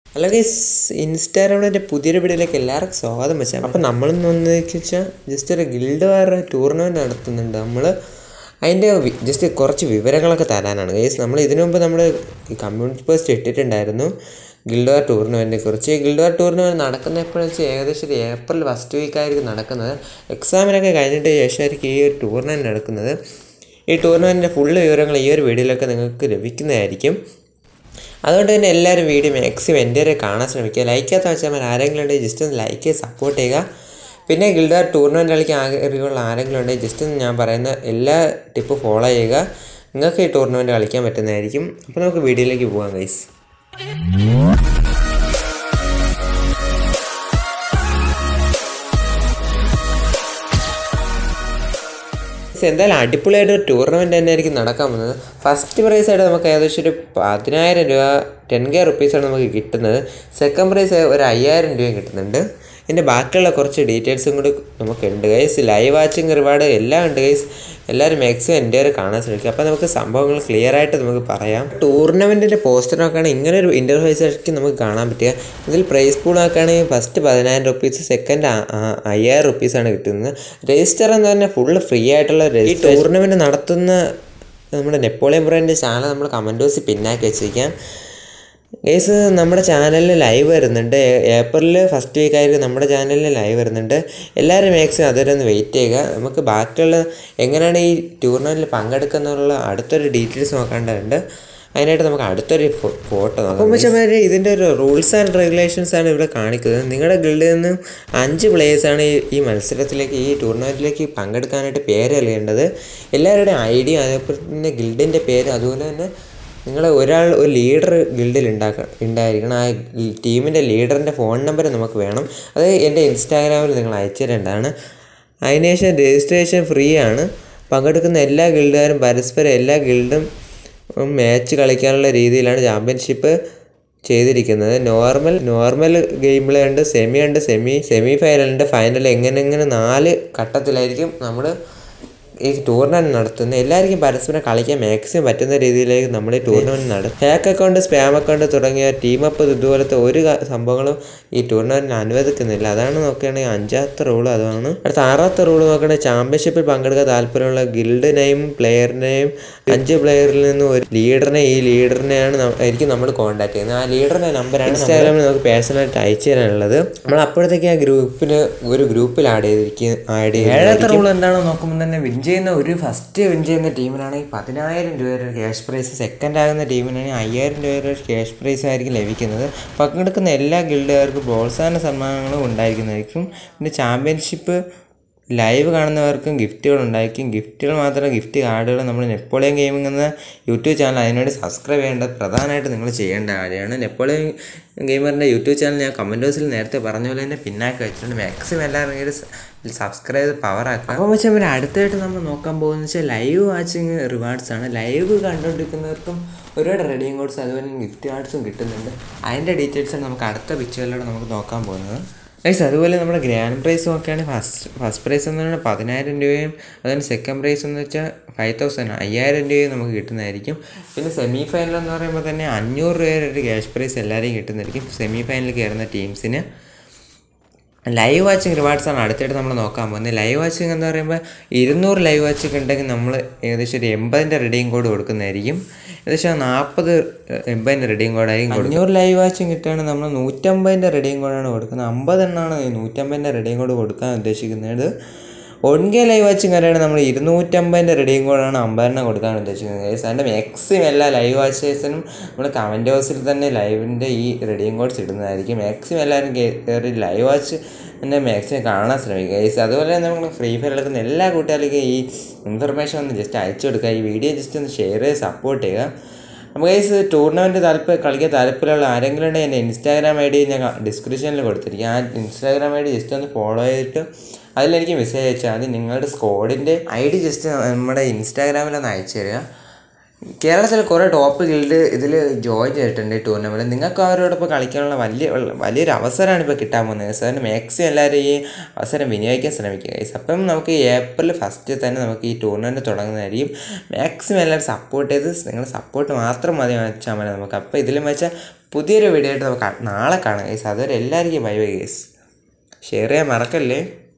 hello guys ഇൻസ്റ്റാഗ്രാമിൻ്റെ പുതിയൊരു വീഡിയോയിലേക്ക് എല്ലാവർക്കും സ്വാഗതം വെച്ചാൽ അപ്പോൾ നമ്മളിന്ന് വന്നതെന്ന് വെച്ചാൽ ജസ്റ്റ് ഒരു ഗിൽഡ് വാർ ടൂർണമെൻറ്റ് നടത്തുന്നുണ്ട് നമ്മൾ അതിൻ്റെ ജസ്റ്റ് കുറച്ച് വിവരങ്ങളൊക്കെ തരാനാണ് ഗൈസ് നമ്മൾ ഇതിനു മുമ്പ് നമ്മൾ കമ്മ്യൂണിറ്റി പോസ്റ്റ് ഇട്ടിട്ടുണ്ടായിരുന്നു ഗിൽഡ് വാർ ടൂർണമെൻറ്റിനെ കുറിച്ച് ഗിൽഡ് വാർ ടൂർണമെൻറ്റ് നടക്കുന്ന എപ്പോഴെന്ന് വെച്ചാൽ ഏകദേശം ഒരു ഏപ്രിൽ ഫസ്റ്റ് വീക്കായിരിക്കും നടക്കുന്നത് എക്സാമിനൊക്കെ കഴിഞ്ഞിട്ട് ശേഷമായിരിക്കും ഈ ഒരു ടൂർണമെൻറ്റ് നടക്കുന്നത് ഈ ടൂർണമെൻറ്റിൻ്റെ ഫുള്ള് വിവരങ്ങൾ ഈ ഒരു വീഡിയോയിലൊക്കെ നിങ്ങൾക്ക് ലഭിക്കുന്നതായിരിക്കും അതുകൊണ്ട് തന്നെ എല്ലാവരും വീഡിയോ മാക്സിമം എൻ്റെ വരെ കാണാൻ ശ്രമിക്കുക ലൈക്ക് ചെയ്യാത്ത വെച്ചാൽ ആരെങ്കിലും ഉണ്ടെങ്കിൽ ജസ്റ്റ് ഒന്ന് ലൈക്ക് ചെയ്ത് സപ്പോർട്ട് ചെയ്യുക പിന്നെ ഗിൽഡാർ ടൂർണമെൻറ്റ് കളിക്കാൻ ആഗ്രഹമുള്ള ആരെങ്കിലും ഉണ്ടെങ്കിൽ ജസ്റ്റ് ഒന്ന് ഞാൻ പറയുന്ന എല്ലാ ടിപ്പ് ഫോളോ ചെയ്യുക നിങ്ങൾക്ക് ഈ ടൂർണമെൻറ്റ് കളിക്കാൻ പറ്റുന്നതായിരിക്കും അപ്പോൾ നമുക്ക് വീഡിയോയിലേക്ക് പോകാം ഗൈസ് എന്തായാലും അടിപൊളിയായിട്ട് ഒരു ടൂർണമെൻറ്റ് തന്നെ ആയിരിക്കും നടക്കാൻ പോകുന്നത് ഫസ്റ്റ് പ്രൈസ് ആയിട്ട് നമുക്ക് ഏകദേശം ഒരു പതിനായിരം രൂപ ടെൻ കെ റുപ്പീസാണ് നമുക്ക് കിട്ടുന്നത് സെക്കൻഡ് പ്രൈസ് ഒരു അയ്യായിരം രൂപയും കിട്ടുന്നുണ്ട് ഇതിൻ്റെ ബാക്കിയുള്ള കുറച്ച് ഡീറ്റെയിൽസും കൂടി നമുക്കുണ്ട് ഗൈസ് ലൈവ് വാച്ചിങ് റിവാർഡ് എല്ലാം ഉണ്ട് ഗൈസ് എല്ലാവരും മാക്സിമം എൻ്റെ വരെ കാണാൻ ശ്രമിക്കുക അപ്പോൾ നമുക്ക് സംഭവങ്ങൾ ക്ലിയർ ആയിട്ട് നമുക്ക് പറയാം ടൂർണമെൻറ്റിൻ്റെ പോസ്റ്റർ നോക്കുകയാണെങ്കിൽ ഇങ്ങനെ ഒരു ഇൻ്റർഫേസ് ആയിരിക്കും നമുക്ക് കാണാൻ പറ്റുക ഇതിൽ പ്രൈസ് പൂൾ നോക്കുകയാണെങ്കിൽ ഫസ്റ്റ് പതിനായിരം റുപ്പീസ് സെക്കൻഡ് അയ്യായിരം റുപ്പീസാണ് കിട്ടുന്നത് രജിസ്റ്റർ എന്ന് പറഞ്ഞാൽ ഫുള്ള് ഫ്രീ ആയിട്ടുള്ള ഈ ടൂർണമെൻറ്റ് നടത്തുന്ന നമ്മുടെ നെപ്പോളിയൻ ബ്രാൻഡിൻ്റെ ചാനൽ നമ്മൾ കമൻറ്റ് ബോക്സിൽ പിന്നാക്കി വെച്ചിരിക്കാം ഗേസ് നമ്മുടെ ചാനലിൽ ലൈവ് വരുന്നുണ്ട് ഏപ്രിലിൽ ഫസ്റ്റ് വീക്ക് ആയിരിക്കും നമ്മുടെ ചാനലിൽ ലൈവ് വരുന്നുണ്ട് എല്ലാവരും മാക്സിമം അതുവരെ ഒന്ന് വെയിറ്റ് ചെയ്യുക നമുക്ക് ബാക്കിയുള്ള എങ്ങനെയാണ് ഈ ടൂർണമെൻറ്റിൽ പങ്കെടുക്കുന്നുള്ള അടുത്തൊരു ഡീറ്റെയിൽസ് നോക്കേണ്ടതുണ്ട് അതിനായിട്ട് നമുക്ക് അടുത്തൊരു ഫോട്ടോ നോക്കാം അപ്പോൾ വെച്ചാൽ ഇതിൻ്റെ ഒരു റൂൾസ് ആൻഡ് റെഗുലേഷൻസ് ആണ് ഇവിടെ കാണിക്കുന്നത് നിങ്ങളുടെ ഗിൽഡിൽ നിന്ന് അഞ്ച് പ്ലേയേഴ്സാണ് ഈ ഈ മത്സരത്തിലേക്ക് ഈ ടൂർണമെൻറ്റിലേക്ക് പങ്കെടുക്കാനായിട്ട് പേര് അറിയേണ്ടത് എല്ലാവരുടെയും ഐ ഡി അതേപോലെ തന്നെ ഗിൽഡിൻ്റെ പേര് അതുപോലെ തന്നെ നിങ്ങൾ ഒരാൾ ഒരു ലീഡർ ഗിൽഡിൽ ഉണ്ടാക്ക ഉണ്ടായിരിക്കണം ആ ടീമിൻ്റെ ലീഡറിൻ്റെ ഫോൺ നമ്പർ നമുക്ക് വേണം അത് എൻ്റെ ഇൻസ്റ്റാഗ്രാമിൽ നിങ്ങൾ അയച്ചു തരേണ്ടതാണ് അതിനുശേഷം രജിസ്ട്രേഷൻ ഫ്രീ ആണ് പങ്കെടുക്കുന്ന എല്ലാ ഗിൽഡുകാരും പരസ്പരം എല്ലാ ഗിൽഡും മാച്ച് കളിക്കാനുള്ള രീതിയിലാണ് ചാമ്പ്യൻഷിപ്പ് ചെയ്തിരിക്കുന്നത് നോർമൽ നോർമൽ ഗെയിമിൽ ഉണ്ട് സെമി ഉണ്ട് സെമി സെമി ഫൈനൽ ഉണ്ട് ഫൈനൽ എങ്ങനെ എങ്ങനെ നാല് ഘട്ടത്തിലായിരിക്കും നമ്മൾ ഈ ടൂർണമെൻറ്റ് നടത്തുന്നത് എല്ലാവർക്കും പരസ്പരം കളിക്കാൻ മാക്സിമം പറ്റുന്ന രീതിയിലേക്ക് നമ്മൾ ഈ ടൂർണമെൻറ്റ് നടത്തും ഹാക്ക് അക്കൗണ്ട് സ്പാം അക്കൗണ്ട് തുടങ്ങിയ ടീം അപ്പ് ഇതുപോലത്തെ ഒരു സംഭവങ്ങളും ഈ ടൂർണമെൻറ്റിന് അനുവദിക്കുന്നില്ല അതാണ് നോക്കുകയാണെങ്കിൽ അഞ്ചാമത്തെ റൂൾ അതാണ് അടുത്ത ആറാമത്തെ റൂൾ നോക്കുകയാണെങ്കിൽ ചാമ്പ്യൻഷിപ്പിൽ പങ്കെടുക്കാൻ താല്പര്യമുള്ള ഗിൽഡ് നെയിം പ്ലെയറിനെയും അഞ്ച് പ്ലെയറിൽ നിന്ന് ഒരു ലീഡറിനെ ഈ ലീഡറിനെയാണ് ആയിരിക്കും നമ്മൾ കോൺടാക്ട് ചെയ്യുന്നത് ആ ലീഡറിൻ്റെ നമ്പറാണ് ഇൻസ്റ്റാഗ്രാമിൽ നമുക്ക് പേഴ്സണലായിട്ട് അയച്ചു തരാനുള്ളത് നമ്മൾ അപ്പോഴത്തേക്ക് ആ ഗ്രൂപ്പിന് ഒരു ഗ്രൂപ്പിൽ ആഡ് ചെയ്തിരിക്കും ആഡ് ചെയ്ത് ഏഴാമത്തെ റൂൾ എന്താണെന്ന് നോക്കുമ്പോൾ തന്നെ വിൻ ചെയ്യുന്ന ഒരു ഫസ്റ്റ് വിൻ ചെയ്യുന്ന ടീമിനാണെങ്കിൽ പതിനായിരം രൂപയുടെ ക്യാഷ് പ്രൈസ് സെക്കൻഡ് ആകുന്ന ടീമിനാണെങ്കിൽ അയ്യായിരം രൂപയുടെ ക്യാഷ് പ്രൈസ് ആയിരിക്കും ലഭിക്കുന്നത് പങ്കെടുക്കുന്ന എല്ലാ ഗിൽഡുകാർക്കും പ്രോത്സാഹന സമ്മാനങ്ങളും ഉണ്ടായിരിക്കുന്നതായിരിക്കും പിന്നെ ചാമ്പ്യൻഷിപ്പ് ലൈവ് കാണുന്നവർക്കും ഗിഫ്റ്റുകൾ ഉണ്ടായിരിക്കും ഗിഫ്റ്റുകൾ മാത്രമല്ല ഗിഫ്റ്റ് കാർഡുകൾ നമ്മൾ നെപ്പോളിയൻ ഗെയിമിംഗ് എന്ന യൂട്യൂബ് ചാനൽ അതിനുവേണ്ടി സബ്സ്ക്രൈബ് ചെയ്യേണ്ടത് പ്രധാനമായിട്ട് നിങ്ങൾ ചെയ്യേണ്ട കാര്യമാണ് നെപ്പോളിയൻ ഗെയിമറിൻ്റെ യൂട്യൂബ് ചാനൽ ഞാൻ കമൻറ്റ് ബോക്സിൽ നേരത്തെ പറഞ്ഞ പോലെ തന്നെ പിന്നാക്കി വെച്ചിട്ടുണ്ട് മാക്സിമം എല്ലാവരും സബ്സ്ക്രൈബ് പവർ ആക്കുക അപ്പോൾ വെച്ചാൽ അവർ അടുത്തായിട്ട് നമ്മൾ നോക്കാൻ പോകുന്നത് വെച്ചാൽ ലൈവ് വാച്ചിങ് റിവാർഡ്സ് ആണ് ലൈവ് കണ്ടുകൊണ്ടിരിക്കുന്നവർക്കും ഒരുപാട് റെഡിയും കോഡ്സ് അതുപോലെ ഗിഫ്റ്റ് കാർഡ്സും കിട്ടുന്നുണ്ട് അതിൻ്റെ ഡീറ്റെയിൽസാണ് നമുക്ക് അടുത്ത പിക്ചറിലൂടെ നമുക്ക് നോക്കാൻ പോകുന്നത് ഗൈസ് അതുപോലെ നമ്മുടെ ഗ്രാൻഡ് പ്രൈസ് നോക്കുകയാണെങ്കിൽ ഫസ്റ്റ് ഫസ്റ്റ് പ്രൈസ് എന്ന് പറഞ്ഞാൽ പതിനായിരം രൂപയും അതുപോലെ സെക്കൻഡ് പ്രൈസ് എന്ന് വെച്ചാൽ ഫൈവ് തൗസൻഡ് അയ്യായിരം രൂപയും നമുക്ക് കിട്ടുന്നതായിരിക്കും പിന്നെ സെമി ഫൈനൽ എന്ന് പറയുമ്പോൾ തന്നെ അഞ്ഞൂറ് രൂപയുടെ ഒരു ക്യാഷ് പ്രൈസ് എല്ലാവരെയും കിട്ടുന്നതായിരിക്കും സെമി ഫൈനലിൽ കയറുന്ന ടീംസിന് ലൈവ് വാച്ചിങ് റിവാർഡ്സ് ആണ് അടുത്തായിട്ട് നമ്മൾ നോക്കാൻ പോകുന്നത് ലൈവ് വാച്ചിങ് എന്ന് പറയുമ്പോൾ ഇരുന്നൂറ് ലൈവ് വാച്ചിങ് ഉണ്ടെങ്കിൽ നമ്മൾ ഏകദേശം ഒരു എൺപതിൻ്റെ റെഡിയും കോഡ് കൊടുക്കുന്നതായിരിക്കും ഏകദേശം നാൽപ്പത് എൺപതിൻ്റെ റെഡിയും കോഡായിരിക്കും അഞ്ഞൂറ് ലൈവ് വാച്ചിങ് കിട്ടുകയാണെങ്കിൽ നമ്മൾ നൂറ്റമ്പതിൻ്റെ റെഡിയും കോഡാണ് കൊടുക്കുന്നത് അമ്പതെണ്ണമാണ് നൂറ്റമ്പതിൻ്റെ റെഡിയും കോഡ് കൊടുക്കാൻ ഉദ്ദേശിക്കുന്നത് വൺ കെ ലൈവ് വാച്ചിങ് വരെയാണ് നമ്മൾ ഇരുന്നൂറ്റമ്പതിൻ്റെ റെഡിയും കോഡാണ് അമ്പതെണ്ണം കൊടുക്കാൻ ഉദ്ദേശിക്കുന്നത് ഗൈസ് അതിൻ്റെ മാക്സിമം എല്ലാ ലൈവ് വാച്ചേഴ്സിനും നമ്മൾ കമൻറ്റ് ബോക്സിൽ തന്നെ ലൈവിൻ്റെ ഈ റെഡിയും കോഡ്സ് ഇടുന്നതായിരിക്കും മാക്സിമം എല്ലാവരും കയറി ലൈവ് വാച്ച് തന്നെ മാക്സിമം കാണാൻ ശ്രമിക്കുക ഗൈസ് അതുപോലെ തന്നെ നമ്മൾ ഫ്രീ ഫയർ എടുക്കുന്ന എല്ലാ കൂട്ടുകാർക്കും ഈ ഇൻഫർമേഷൻ ഒന്ന് ജസ്റ്റ് അയച്ചു കൊടുക്കുക ഈ വീഡിയോ ജസ്റ്റ് ഒന്ന് ഷെയർ ചെയ്ത് സപ്പോർട്ട് ചെയ്യുക നമുക്ക് ഗൈസ് ടൂർണമെൻറ്റ് താല്പര്യം കളിക്കാൻ താല്പര്യമുള്ള ആരെങ്കിലും ഉണ്ടെങ്കിൽ എൻ്റെ ഇൻസ്റ്റാഗ്രാം ഐ ഡി ഞാൻ ഡിസ്ക്രിപ്ഷനിൽ കൊടുത്തിരിക്കും ആ ഇൻസ്റ്റാഗ്രാം ഐ ഡി ജസ്റ്റ് ഒന്ന് ഫോളോ ചെയ്തിട്ട് അതിലെനിക്ക് മെസ്സേജ് അയച്ചാൽ മതി നിങ്ങളുടെ സ്കോഡിൻ്റെ ഐ ഡി ജസ്റ്റ് നമ്മുടെ ഇൻസ്റ്റാഗ്രാമിൽ ഒന്ന് അയച്ചു തരിക കേരളത്തിൽ കുറേ ടോപ്പ് ഗിൽഡ് ഇതിൽ ജോയിൻ ചെയ്തിട്ടുണ്ട് ഈ ടൂർണമെൻറ്റ് നിങ്ങൾക്ക് അവരോടൊപ്പം കളിക്കാനുള്ള വലിയ വലിയൊരു അവസരമാണ് ഇപ്പോൾ കിട്ടാൻ പോകുന്നത് ഗൈസ് അതുകൊണ്ട് മാക്സിമം എല്ലാവരും ഈ അവസരം വിനിയോഗിക്കാൻ ശ്രമിക്കുക ഗൈസ് അപ്പം നമുക്ക് ഈ ഏപ്രിൽ ഫസ്റ്റ് തന്നെ നമുക്ക് ഈ ടൂർണമെൻറ്റ് തുടങ്ങുന്നതായിരിക്കും മാക്സിമം എല്ലാവരും സപ്പോർട്ട് ചെയ്ത് നിങ്ങളുടെ സപ്പോർട്ട് മാത്രം മതി വെച്ചാൽ മതി നമുക്ക് അപ്പോൾ ഇതിലും വെച്ചാൽ പുതിയൊരു വീഡിയോ ആയിട്ട് നമുക്ക് നാളെ കാണാം ഗൈസ് അതുവരെ എല്ലാവർക്കും ബൈ ബൈ ഗൈസ് ഷെയർ ചെയ്യാൻ മറക്കല്ലേ